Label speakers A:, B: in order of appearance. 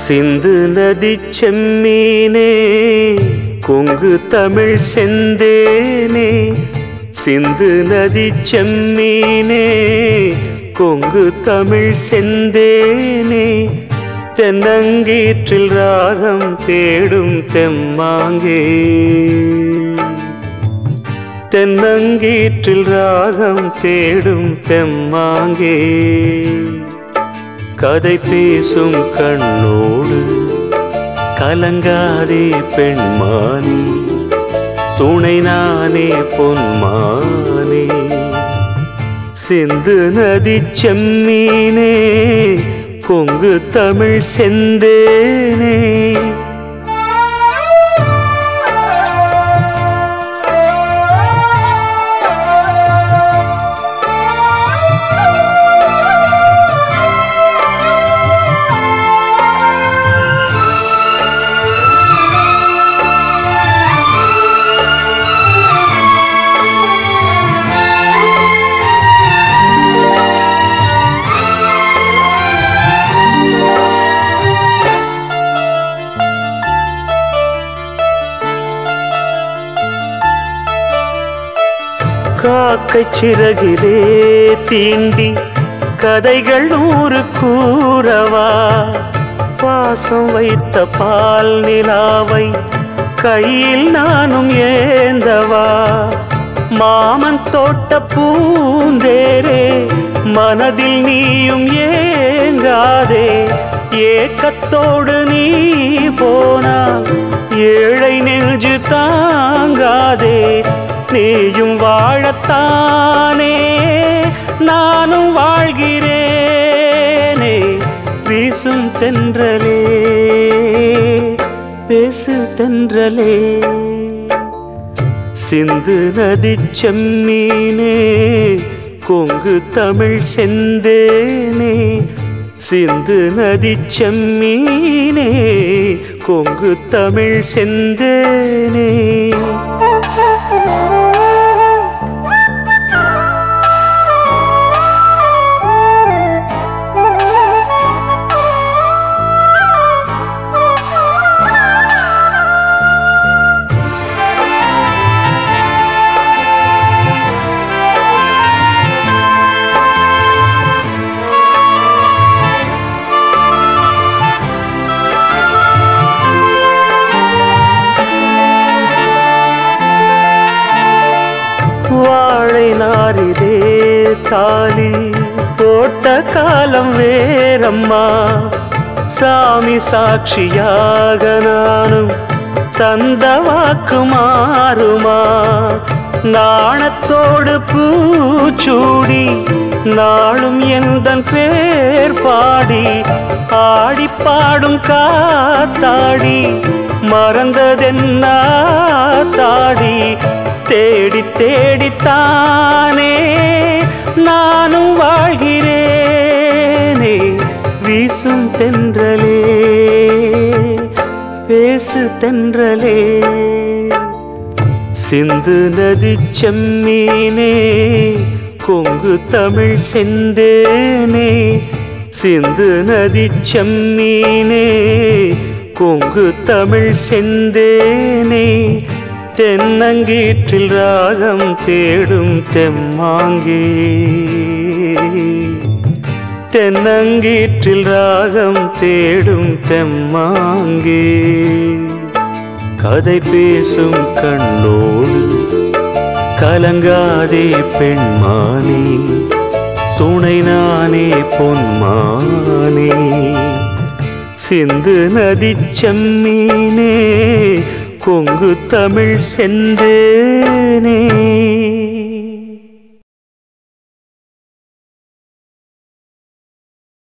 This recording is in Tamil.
A: சிந்து நதி செம்மீனே கொங்கு தமிழ் செந்தேனே சிந்து நதி செம்மீனே கொங்கு தமிழ் செந்தேனே தென்னங்கீற்றில் ராகம் தேடும் தெம்மாங்கே தென்னங்கீற்றில் ராகம் தேடும் தெம்மாங்கே கதை பேசும் கண்ணோடு கலங்காதே பெண்மானே துணை நானே பொன்மானே சிந்து நதி செம்மீனே கொங்கு தமிழ் செந்தேனே காக்கை சிறகிலே தீண்டி கதைகள் நூறு கூறவா பாசம் வைத்த பால் நிலாவை கையில் நானும் ஏந்தவா மாமன் தோட்ட பூந்தேரே மனதில் நீயும் ஏங்காதே ஏக்கத்தோடு நீ போனா ஏழை நெஞ்சு தாங்காதே நீயும் வாழத்தானே நானும் வாழ்கிறேனே வீசும் தென்றலே பேசு தென்றலே சிந்து நதி செம்மீனே கொங்கு தமிழ் செந்தேனே சிந்து நதி செம்மீனே கொங்கு தமிழ் செந்தேனே வாழை நாரிலே தாலி போட்ட காலம் வேறம்மா சாமி சாட்சியாக நானும் தந்த வாக்கு மாறுமா நாணத்தோடு பூச்சூடி நாளும் எந்தன் பேர் பாடி ஆடி பாடும் காத்தாடி மறந்ததென்ன தாடி தேடி தேடித்தானே நானும் வாழ்கிறேனே வீசும் தென்றலே பேசு தென்றலே சிந்து நதி செம்மீனே கொங்கு தமிழ் செந்தேனே சிந்து நதி செம்மீனே கொங்கு தமிழ் செந்தேனே தென்னங்கீற்றில் ராகம் தேடும் தெம்மாங்கே தென்னங்கீற்றில் ராகம் தேடும் தெம்மாங்கே கதை பேசும் கண்ணோடு கலங்காதே பெண்மானே துணை நானே பொன்மானே சிந்து நதி செம்மீனே கொங்கு தமிழ் செந்தேனே